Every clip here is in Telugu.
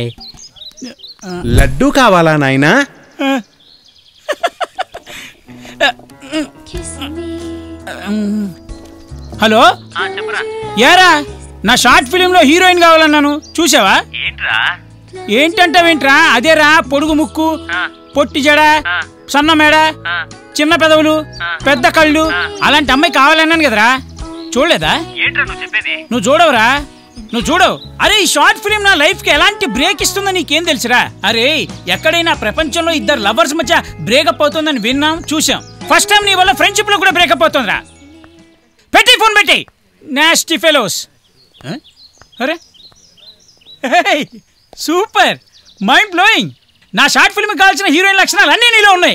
లడ్డు కావాలా నాయనా హలో ఏరా నా షార్ట్ ఫిలింలో హీరోయిన్ కావాలన్నాను చూసావా ఏంట్రా ఏంటంటావేంట్రా అదేరా పొడుగు ముక్కు పొట్టి జడ సన్న మేడ చిన్న పెదవులు పెద్ద కళ్ళు అలాంటి అమ్మాయి కావాలన్నాను కదరా చూడలేదా ఏంట్రా నువ్వు చెప్పేది నువ్వు చూడవురా నువ్వు చూడవు అరే ఈ షార్ట్ ఫిలిం నా లైఫ్ కి ఎలాంటి బ్రేక్ ఇస్తుందో నీకేం తెలుసురా అరే ఎక్కడైనా ప్రపంచంలో ఇద్దరు లవర్స్ మధ్య బ్రేకప్ అవుతుందని విన్నాం చూసాం ఫస్ట్ టైం నీ వల్ల ఫ్రెండ్షిప్ లో కూడా బ్రేకప్ అవుతుందిరా పెట్టి ఫోన్ పెట్టి నాస్టీ ఫెలోస్ అరే హేయ్, సూపర్ మైండ్ బ్లోయింగ్ నా షార్ట్ ఫిల్మ్ కావాల్సిన హీరోయిన్ లక్షణాలు అన్నీ నీలో ఉన్నాయి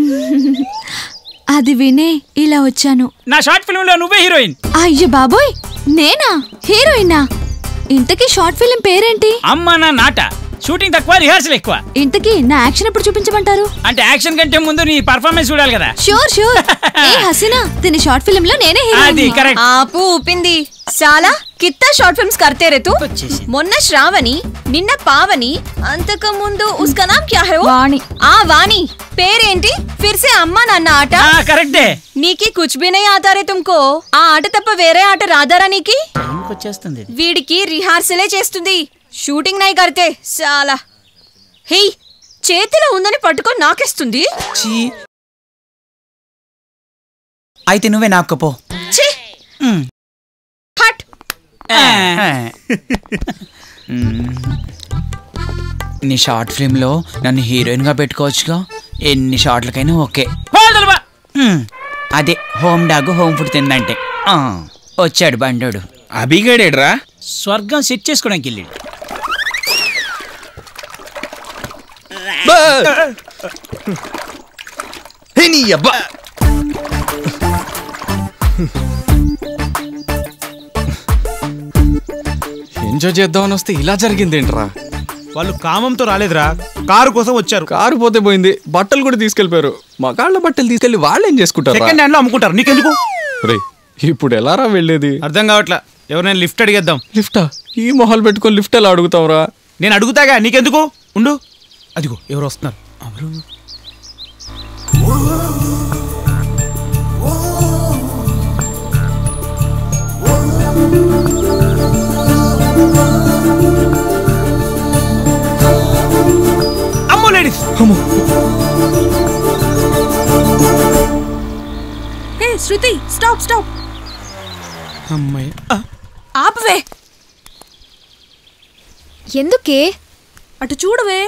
అది వినే ఇలా వచ్చాను నా షార్ట్ ఫిల్మ్ లో నువ్వే హీరోయిన్ అయ్యో బాబోయ్ నేనా హీరోయినా ఇంతకీ షార్ట్ ఫిలిం పేరేంటి అమ్మ నా నాట షూటింగ్ తక్కువ రిహార్సల్ ఎక్కువ ఇంతకీ నా యాక్షన్ ఎప్పుడు చూపించమంటారు అంటే యాక్షన్ కంటే ముందు నీ పర్ఫార్మెన్స్ చూడాలి కదా షూర్ షూర్ ఏ హసీనా దీని షార్ట్ ఫిలిం లో నేనే అది హీరోయిన్ కరెక్ట్ ఆపు ఊపింది చాలా కిత్తా షార్ట్ ఫిల్మ్స్ करते रे तू వచ్చేసింది. మొన్న శ్రావణి నిన్న పావని అంతకు ముందు ఉస్కా నామ్ క్యా హై వాణి. ఆ వాణి పేరేంటి ఫిర్సే అమ్మా నాన్న ఆట కరెక్టే నీకి కుచ్ భీ నహీ ఆతా రే తుమ్కో ఆ ఆట తప్ప వేరే ఆట రాదారా నీకి వచ్చేస్తుంది వీడికి రిహార్సలే చేస్తుంది షూటింగ్ నై కడితే చాలా హే చేతిలో ఉందని పట్టుకొని నాకేస్తుంది చీ అయితే నువ్వే నాపకపో ఛీ హట్ నీ షార్ట్ ఫిల్మ్లో నన్ను హీరోయిన్గా పెట్టుకోవచ్చుగా ఎన్ని షార్ట్లకైనా ఓకే మ్మ్. అదే హోమ్ డాగ్ హోమ్ ఫుడ్ తిందంటే ఆ, వచ్చాడు బండోడు అభిగడేడ్రా స్వర్గం సెట్ చేసుకోవడానికి వెళ్ళాడు ఎంజాయ్ చేద్దామని వస్తే ఇలా జరిగిందేంట్రా వాళ్ళు కామంతో రాలేదురా కారు కోసం వచ్చారు కారు పోతే పోయింది బట్టలు కూడా తీసుకెళ్లిపోయారు మగాళ్ళ బట్టలు తీసుకెళ్లి వాళ్ళు ఏం చేసుకుంటారు సెకండ్ హ్యాండ్ లో అమ్ముకుంటారు నీకెందుకు రే ఇప్పుడు ఎలారా వెళ్ళేది అర్థం కావట్లా ఎవరైనా లిఫ్ట్ అడిగేద్దాం లిఫ్టా ఈ మొహాలు పెట్టుకొని లిఫ్ట్ ఎలా అడుగుతావురా నేను అడుగుతాగా నీకెందుకు ఉండు అదిగో ఎవరు వస్తున్నారు ఎవరు అమ్మో ladies hey Shruti stop stop అమ్మాయి ఆపవే ఎందుకే అటు చూడవే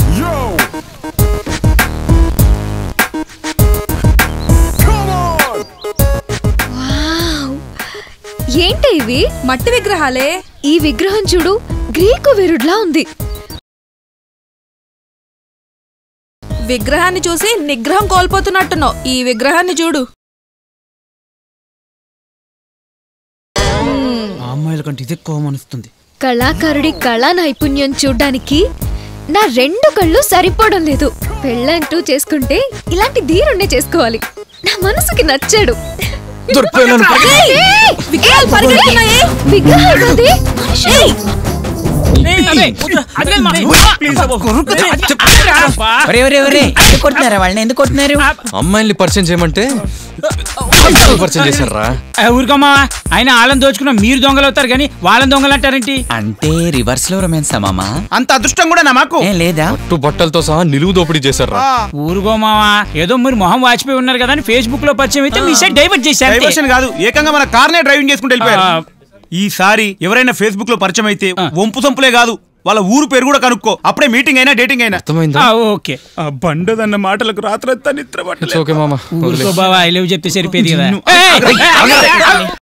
ఏంటి ఇవి మట్టి విగ్రహాలే ఈ విగ్రహం చూడు గ్రీకు వీరుడ్లా ఉంది విగ్రహాన్ని చూసి నిగ్రహం కోల్పోతున్నట్టున్నావు ఈ విగ్రహాన్ని చూడు ఆ అమ్మాయిల కంటే ఇది ఎక్కువ మనిస్తుంది కళాకారుడి కళా నైపుణ్యం చూడ్డానికి నా రెండు కళ్ళు సరిపోవడం లేదు పెళ్ళంటూ చేసుకుంటే ఇలాంటి ధీరుణ్ణి చేసుకోవాలి నా మనసుకి నచ్చాడు ఏయ్! విగ్రహాలు పరిగెడుతున్నాయే విగ్రహం కాదే, మనిషి. ఒరే ఒరే ఒరే ఎందుకు కొట్టినారా వాళ్ళని ఎందుకు కొట్టినారు అమ్మాయిల్ని పరిచయం చేయమంటే పరిచయం చేశారా ఊరికమ్మా ఆయన వాళ్ళని దోచుకున్న మీరు దొంగలు అవుతారు కానీ వాళ్ళని దొంగలు అంటారేంటి అంటే రివర్స్ లో రొమాన్స్ మామా అంత అదృష్టం కూడా నా మాకు ఏం లేదా పట్టు బట్టలతో సహా నిలువు దోపిడీ చేశారా ఊరుకోమావా ఏదో మీరు మొహం వాచిపోయి ఉన్నారు కదా అని ఫేస్బుక్ లో పరిచయం అయితే మీ సైడ్ డైవర్ట్ చేశారు అంతే. డైవర్షన్ కాదు ఏకంగా మన కార్నే డ్రైవింగ్ చేసుకుంటూ వెళ్ళిపోయారు ఆ. ఈసారి ఎవరైనా ఫేస్బుక్ లో పరిచయం అయితే ఆ. వంపు సంపులే కాదు వాళ్ళ ఊరు పేరు కూడా కనుక్కో అప్పుడే మీటింగ్ అయినా డేటింగ్ అయినా అర్థమైందా ఆ, ఓకే ఆ బండదన్న మాటలకు రాత్రంతా నిద్ర ఇట్స్ ఓకే మామ ఊరుకో బావా ఐ లవ్ చెప్తే సరిపోయేది కదా నిన్ను- ఏయ్!